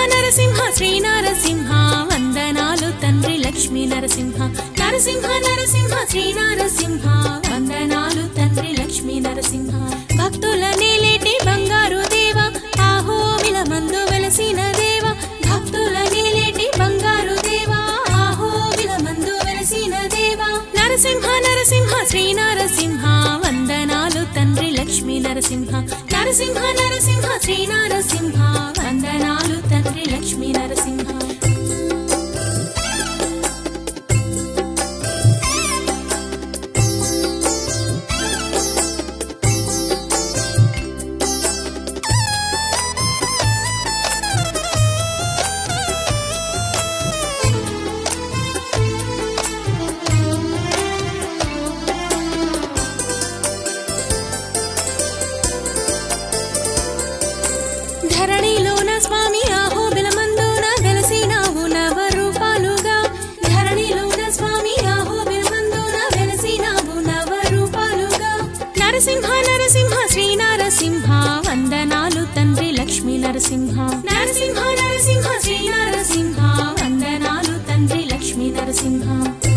నరసింహ శ్రీ నరసింహ వందనాలు తండ్రి లక్ష్మీ నరసింహ నరసింహ నరసింహ శ్రీ నరసింహ వందనాలు తండ్రి లక్ష్మీ నరసింహ భక్తుల నేలేటి బంగారు దేవ ఆహో విలమందు వెలసిన దేవ భక్తుల నేలేటి బంగారు దేవ ఆహో విలమందు వెలసిన దేవ నరసింహ నరసింహ శ్రీ నరసింహ వందనాలు తండ్రి లక్ష్మీ నరసింహ నరసింహ నరసింహ శ్రీ నరసింహ వందనాలు తండ్రి లక్ష్మీ నరసింహ ధరణిలోన స్వామి ఆహో బిలమందున వెలసినావు నవ రూపాలుగా ధరణిలోన స్వామి ఆహో బిలమందున వెలసినావు నవ రూపాలుగా నరసింహ నరసింహ శ్రీ నరసింహ వందనాలు తండ్రి లక్ష్మీ నరసింహ నరసింహ నరసింహ శ్రీ నరసింహ వందనాలు తండ్రి లక్ష్మీ నరసింహ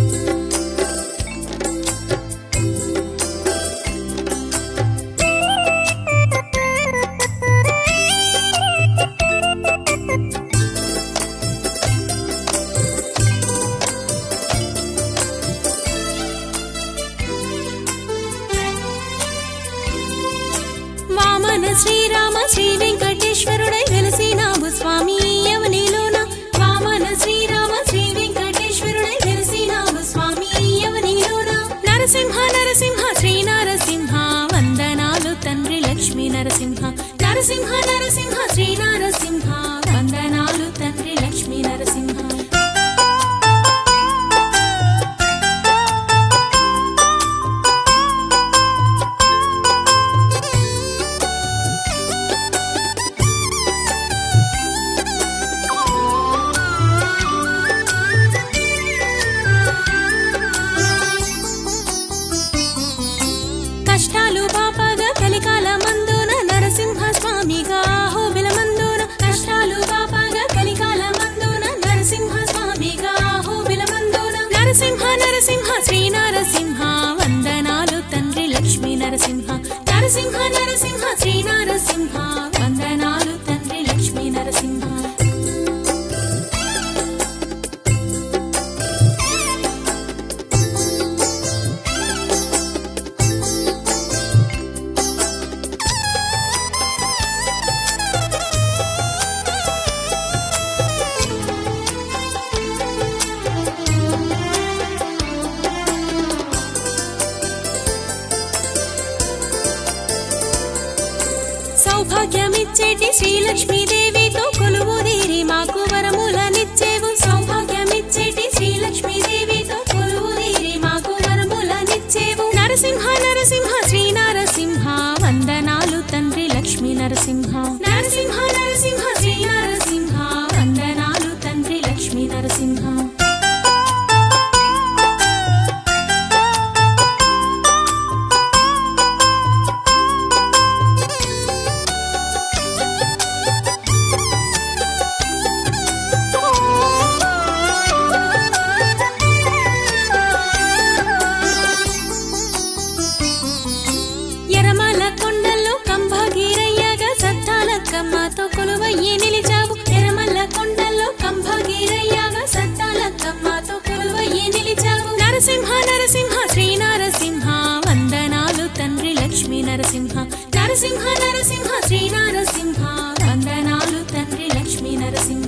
వామన శ్రీరామ శ్రీ వెంకటేశ్వరుడై వెలసినావు స్వామి యవనిలోన వామన శ్రీరామ శ్రీ వెంకటేశ్వరుడై వెలసినావు స్వామి యవనిలోన నరసింహ నరసింహ శ్రీ నరసింహ వందనాలు తండ్రి లక్ష్మీ నరసింహ నరసింహ నరసింహ శ్రీ నరసింహ వందనాలు తండ్రి లక్ష్మీ నరసింహ కష్టాలు పాపగా కలికాల మందున నరసింహ స్వామిగా హోబిలమందున కష్టాలు పాపగా కలికాల మందున నరసింహ స్వామిగా హోబిలమందున నరసింహ నరసింహ శ్రీ నరసింహ వందనాలు తండ్రి లక్ష్మీ నరసింహ నరసింహ నరసింహ శ్రీ నరసింహ వందనాలు తండ్రి లక్ష్మీ నరసింహ సౌభాగ్యమిచ్చేటి శ్రీలక్ష్మీదేవితో కొలువుదీరి మాకు వరములనిచ్చేవు సౌభాగ్యమిచ్చేటి శ్రీలక్ష్మీదేవితో కొలువుదీరి మాకు వరములనిచ్చేవు నరసింహ నరసింహ శ్రీ నరసింహ వందనాలు తండ్రి లక్ష్మీ నరసింహ నరసింహ నరసింహ శ్రీ నరసింహ వందనాలు తండ్రి లక్ష్మీ నరసింహ ఎరమల కొండల్లో కంభగీరయ్యగా సత్తాలక్కమ్మతో కొలువయ్యి నిలిచావు ఎరమల్ల కొండల్లో కంభగీరయ్యగా సత్తాలక్కమ్మతో కొలువయ్యి నిలిచావు నరసింహ నరసింహ శ్రీ నరసింహ వందనాలు తండ్రి లక్ష్మీ నరసింహ నరసింహ నరసింహ శ్రీ నరసింహ వందనాలు తండ్రి లక్ష్మీ నరసింహ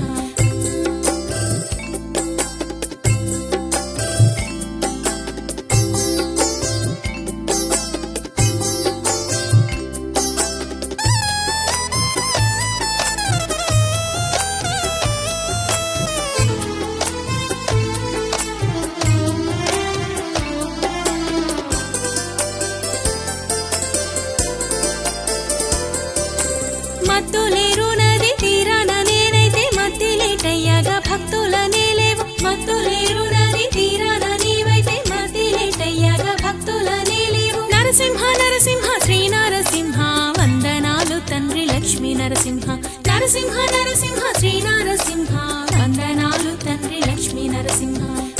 మత్తులేరు నది తీరాన నేనైతే మత్తిలేటయ్యాగా భక్తుల నేలేవు మత్తులేరు నది తీరాన నీవైతే మత్తిలేటయ్యాగా భక్తుల నేలేవు నరసింహ నరసింహ శ్రీ నరసింహ వందనాలు తండ్రి లక్ష్మీ నరసింహ నరసింహ నరసింహ శ్రీ నరసింహ వందనాలు తండ్రి లక్ష్మీ నరసింహ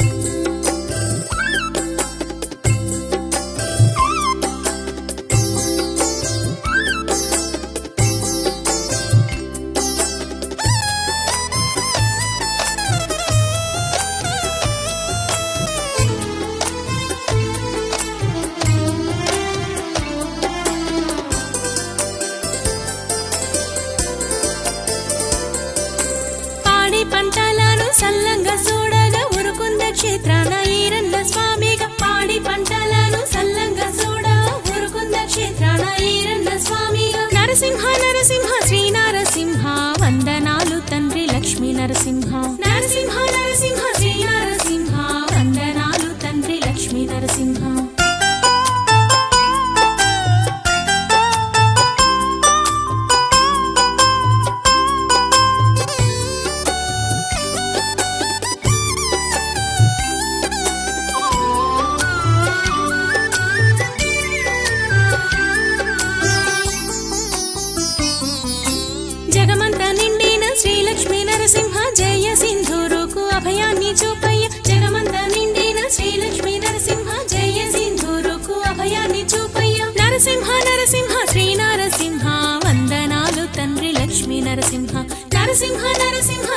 పాడి పంటలను సల్లంగా చూడగా ఉరుకుంద క్షేత్రాన ఈరన్న స్వామిగా పాడి పంటలను సల్లంగా చూడ ఉరుకుంద క్షేత్రాన ఈరన్న స్వామిగా నరసింహ నరసింహ శ్రీ నరసింహ వందనాలు తండ్రి లక్ష్మీ నరసింహ నరసింహ నరసింహ శ్రీ నరసింహ వందనాలు తండ్రి లక్ష్మీ నరసింహ జగమంత నిండిన శ్రీలక్ష్మీ నరసింహ జయ సింధూరుకు అభయాన్ని చూపయ్య జగమంత నిండిన శ్రీలక్ష్మీ నరసింహ జయ సింధూరుకు అభయాన్ని చూపయ్య నరసింహ నరసింహ శ్రీ నరసింహ వందనాలు తండ్రి లక్ష్మీ నరసింహ నరసింహ నరసింహ